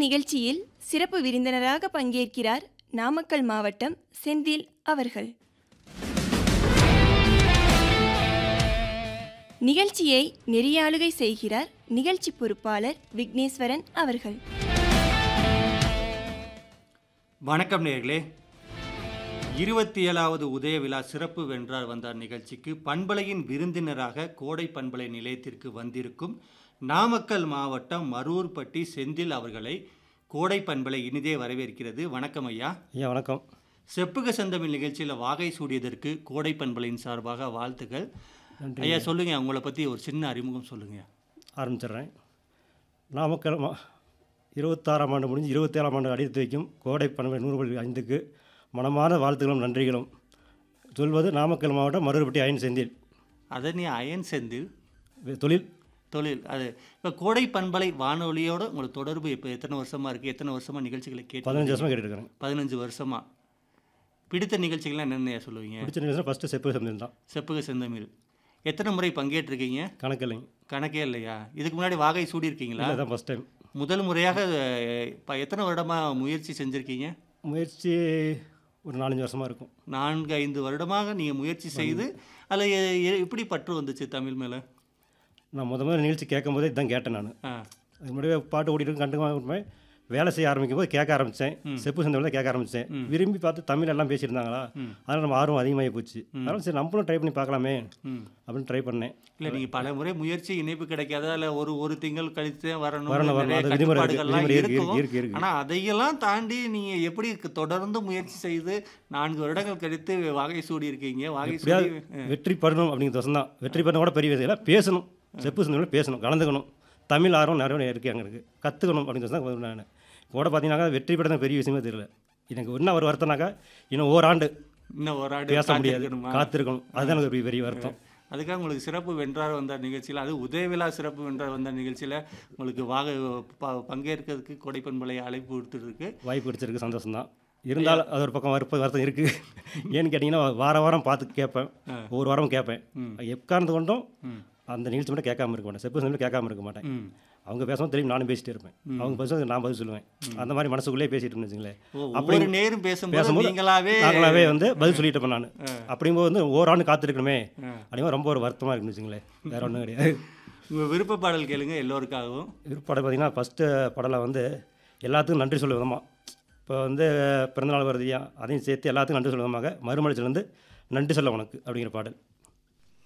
இந்நிகழ்ச்சியில் சிறப்பு விருந்தினராக பங்கேற்கிறார் நாமக்கல் மாவட்டம் செந்தில் அவர்கள் நிகழ்ச்சியை நெறியாளுகை செய்கிறார் நிகழ்ச்சி பொறுப்பாளர் விக்னேஸ்வரன் அவர்கள் வணக்கம் நேர்களே இருபத்தி ஏழாவது உதய விழா சிறப்பு வென்றார் வந்தார் நிகழ்ச்சிக்கு பண்பலையின் விருந்தினராக கோடை பண்பலை நிலையத்திற்கு வந்திருக்கும் நாமக்கல் மாவட்டம் மரூர்பட்டி செந்தில் அவர்களை கோடை பண்பலை இனிதே வரவேற்கிறது வணக்கம் ஐயா ஐயா வணக்கம் செப்புக செந்தமிழ் நிகழ்ச்சியில் வாகை சூடியதற்கு கோடை பண்பலையின் சார்பாக வாழ்த்துக்கள் ஐயா சொல்லுங்க உங்களை பற்றி ஒரு சின்ன அறிமுகம் சொல்லுங்க ஆரம்பிச்சிடுறேன் நாமக்கல் மா இருபத்தாறாம் ஆண்டு முடிஞ்சு இருபத்தேழாம் ஆண்டு அடித்து வைக்கும் கோடை பண்பலை நூறு புள்ளி ஐந்துக்கு மனமான வாழ்த்துக்களும் நன்றிகளும் சொல்வது நாமக்கல் மாவட்டம் மருதுப்பட்டி அயன் செந்தில் அதை நீ அயன் செந்தில் வே- தொழில் தொழில் அது இப்போ கோடை பண்பலை வானொலியோட உங்களுக்கு தொடர்பு இப்போ எத்தனை வருஷமா இருக்குது எத்தனை வருஷமா நிகழ்ச்சிகளை கேட்டு பதினஞ்சு வருஷமாக கேட்டுருக்கிறேன் பதினஞ்சு வருஷமா பிடித்த நிகழ்ச்சிகள்லாம் என்னென்ன சொல்லுவீங்க பிடிச்ச நிகழ்ச்சி ஃபஸ்ட்டு செப்பு செந்தில் தான் செப்புக செந்தமிழ் எத்தனை முறை பங்கேற்றிருக்கீங்க கணக்கு இல்லைங்க கணக்கே இல்லையா இதுக்கு முன்னாடி வாகை சூடியிருக்கீங்களா இல்லை தான் ஃபஸ்ட் டைம் முதல் முறையாக அஹ், இப்போ எத்தனை வருடமாக முயற்சி செஞ்சுருக்கீங்க முயற்சி ஒரு நாலஞ்சு வருஷமாக இருக்கும் நான்கு ஐந்து வருடமாக நீங்கள் முயற்சி செய்து அதில் எப்படி பற்று வந்துச்சு தமிழ் மேலே நான் முத முதல்ல நிகழ்ச்சி கேட்கும் போதே இதான் கேட்டேன் நான் ஆ அதுக்கு முன்னாடியே பாட்டு ஓடிட்டு கண்டுக்காம வேலை செய்ய ஆரம்பிக்கும் போது கேட்க ஆரம்பித்தேன் செப்பு செந்தமிழ் கேட்க ஆரம்பித்தேன் விரும்பி பார்த்து தமிழ் எல்லாம் பேசியிருந்தாங்களா அதனால் நம்ம ஆர்வம் அதிகமாகி போச்சு அதனால் சரி நம்மளும் ட்ரை பண்ணி பார்க்கலாமே ம் அப்படின்னு ட்ரை பண்ணேன் இல்லை நீங்கள் பல முறை முயற்சி இணைப்பு கிடைக்காத இல்லை ஒரு ஒரு திங்கள் கழித்து வரணும் வரணும், வரணும். நிறைய அது விதிமுறை இருக்கு, கட்டுப்பாடுகள்லாம் விதிமுறை இருக்கு, இருக்கும் இருக்கு, இருக்கு. ஆனால் அதையெல்லாம் தாண்டி நீங்கள் எப்படி இருக்கு- தொடர்ந்து முயற்சி செய்து நான்கு வருடங்கள் கழித்து வாகை சூடி இருக்கீங்க வாகை சூடி எப்படியாவது வெற்றி பெறணும் அப்படிங்கிறது தான் வெற்றி பெறணும் கூட பெரிய விஷயம் இல்லை பேசணும் செப்பு செந்தமிழ் பேசணும் கலந்துக்கணும் தமிழ் ஆர்வம் நிறைய இருக்குது அங்கே இருக்குது கற்றுக்கணும் அப்படிங்கிறது தான் நான் கூட பார்த்தீங்கன்னாக்கா வெற்றி பெறது பெரிய விஷயமே தெரியல எனக்கு என்ன ஒரு வருத்தம்னாக்கா இன்னும் ஓராண்டு இன்னும் ஒரு ஆண்டு பேச முடியாது காத்திருக்கணுமா? காத்திருக்கணும் அதுதான் எனக்கு ஒரு பெரிய வருத்தம் அதுக்காக உங்களுக்கு சிறப்பு வென்றார் வந்தார் நிகழ்ச்சியில் அது உதயவிழா சிறப்பு வென்றார் வந்தார் நிகழ்ச்சியில் உங்களுக்கு வாக ப- பங்கேற்கிறதுக்கு கொடைப்பண்பலை அழைப்பு கொடுத்துருக்கு வாய்ப்பு கிடைச்சிருக்கு சந்தோஷம் தான் இருந்தாலும் அது ஒரு பக்கம் வருப்ப வருத்தம் இருக்குது ஏன்னு கேட்டிங்கன்னா வார வாரம் பார்த்து கேட்பேன் ஒவ்வொரு வாரமும் கேட்பேன் எக்காரணத்து கொண்டும் அந்த நிகழ்ச்சி மட்டும் கேட்காம இருக்க மாட்டேன் செப்பு செந்தில் கேட்காம இருக்க மாட்டேன் ம் அவங்க பேசும்போது திரும்பி நானும் பேசிட்டே இருப்பேன் அவங்க பேசும்போது நான் பதில் சொல்லுவேன் அந்த மாதிரி மனசுக்குள்ளே பேசிட்டு இருந்தேன் வச்சுங்களேன் ஓ, ஒவ்வொரு நேரும் பேசும்போது பேசும்போது நீங்களாவே நாங்களாவே வந்து பதில் சொல்லிட்டு இருப்பேன் நான் அப்படிங்கும்போது வந்து ஓராண்டு காத்திருக்கணுமே அப்படிங்கும்போது ரொம்ப ஒரு வருத்தமாக இருக்குன்னு வச்சுங்களேன் வேற ஒன்றும் கிடையாது உங்கள் விருப்ப பாடல் கேளுங்க எல்லோருக்காகவும் விருப்பப்படம் பார்த்தீங்கன்னா ஃபஸ்ட்டு படலை வந்து எல்லாத்துக்கும் நன்றி சொல்லும் விதமாக இப்போ வந்து பிறந்தநாள் வருதுயா அதையும் சேர்த்து எல்லாத்துக்கும் நன்றி சொல்லும் விதமாக மறுமலர்ச்சியிலேருந்து நன்றி சொல்ல உனக்கு அப்படிங்கிற பாடல்